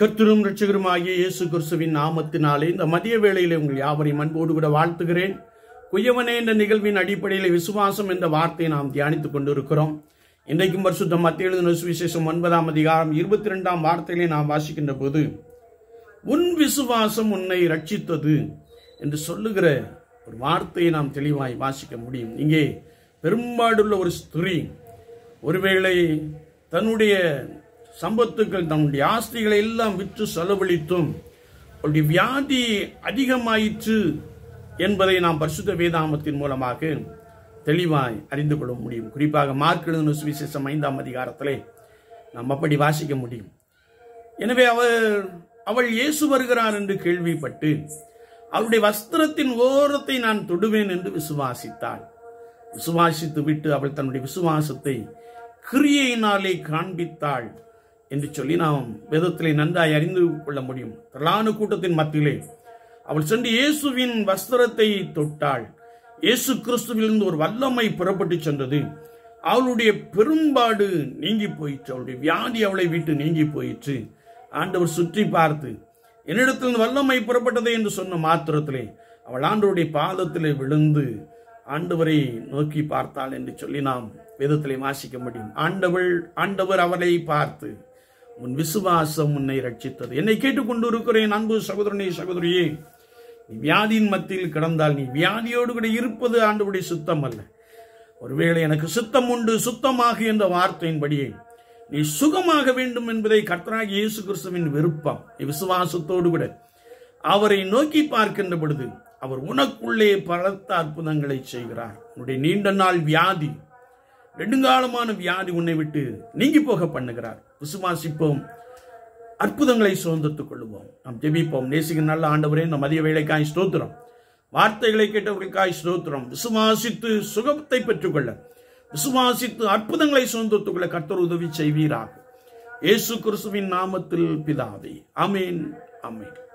கர்த்தரும் ரட்சகருமாகிய இயேசு கிறிஸ்துவின் நாமத்தினாலே இந்த மதிய வேளையிலே உங்கள் யாவரையும் அன்போடு கூட வாழ்த்துகிறேன் குயவனே என்ற நிகழ்வின் அடிப்படையில் விசுவாசம் என்ற வார்த்தையை நாம் தியானித்துக் கொண்டிருக்கிறோம் இன்றைக்கும் பரிசுத்த மத்திய எழுதின சுவிசேஷம் ஒன்பதாம் அதிகாரம் இருபத்தி ரெண்டாம் வார்த்தையிலே நாம் வாசிக்கின்ற போது உன் விசுவாசம் உன்னை ரட்சித்தது என்று சொல்லுகிற ஒரு வார்த்தையை நாம் தெளிவாய் வாசிக்க முடியும் இங்கே பெரும்பாடுள்ள ஒரு ஸ்திரீ ஒருவேளை தன்னுடைய சம்பத்துக்கள் தன்னுடைய ஆஸ்திகளை எல்லாம் விற்று செலவழித்தும் அவருடைய வியாதி அதிகமாயிற்று என்பதை நாம் பரிசுத்த வேதாமத்தின் மூலமாக தெளிவாய் அறிந்து கொள்ள முடியும் குறிப்பாக மார்க் எழுதின சுவிசேஷம் ஐந்தாம் அதிகாரத்திலே நாம் அப்படி வாசிக்க முடியும் எனவே அவர் அவள் இயேசு வருகிறார் என்று கேள்விப்பட்டு அவருடைய வஸ்திரத்தின் ஓரத்தை நான் தொடுவேன் என்று விசுவாசித்தாள் விசுவாசித்து விட்டு அவள் தன்னுடைய விசுவாசத்தை கிரியையினாலே காண்பித்தாள் என்று சொல்லி நாம் வேதத்திலே நன்றாய் அறிந்து கொள்ள முடியும் திரளான கூட்டத்தின் மத்தியிலே அவள் சென்று இயேசுவின் வஸ்திரத்தை தொட்டாள் இயேசு கிறிஸ்துவிலிருந்து ஒரு வல்லமை புறப்பட்டு சென்றது அவளுடைய பெரும்பாடு நீங்கி போயிற்று அவளுடைய வியாதி அவளை விட்டு நீங்கி போயிற்று ஆண்டவர் சுற்றி பார்த்து என்னிடத்தில் வல்லமை புறப்பட்டது என்று சொன்ன மாத்திரத்திலே அவள் ஆண்டவருடைய பாதத்திலே விழுந்து ஆண்டவரை நோக்கி பார்த்தாள் என்று சொல்லி நாம் வேதத்திலே வாசிக்க முடியும் ஆண்டவள் ஆண்டவர் அவளை பார்த்து உன் விசுவாசம் உன்னை ரட்சித்தது என்னை கேட்டுக்கொண்டு இருக்கிறேன் அன்பு சகோதரனே சகோதரியே நீ வியாதியின் மத்தியில் கிடந்தால் நீ வியாதியோடு கூட இருப்பது ஆண்டவருடைய சுத்தம் அல்ல ஒருவேளை எனக்கு சுத்தம் உண்டு சுத்தமாக என்ற வார்த்தையின்படியே நீ சுகமாக வேண்டும் என்பதை கர்த்தராகி இயேசு கிறிஸ்துவின் விருப்பம் நீ விசுவாசத்தோடு கூட அவரை நோக்கி பார்க்கின்ற பொழுது அவர் உனக்குள்ளே பலத்த அற்புதங்களை செய்கிறார் உன்னுடைய நீண்ட நாள் வியாதி நெடுங்காலமான வியாதி உன்னை விட்டு நீங்கி போக பண்ணுகிறார் விசுவாசிப்போம் அற்புதங்களை சுதந்திரத்துக் கொள்வோம் நாம் ஜெபிப்போம் நேசிக்க நல்ல ஆண்டவரே இந்த மதிய வேலைக்காய் ஸ்தோத்திரம் வார்த்தைகளை கேட்டவர்களுக்காய் ஸ்தோத்திரம் விசுவாசித்து சுகத்தை பெற்றுக்கொள்ள விசுவாசித்து அற்புதங்களை சுதந்திரத்துக் கொள்ள கர்த்தர் உதவி செய்வீராக இயேசு கிறிஸ்துவின் நாமத்தில் பிதாவே அமேன் அமேன்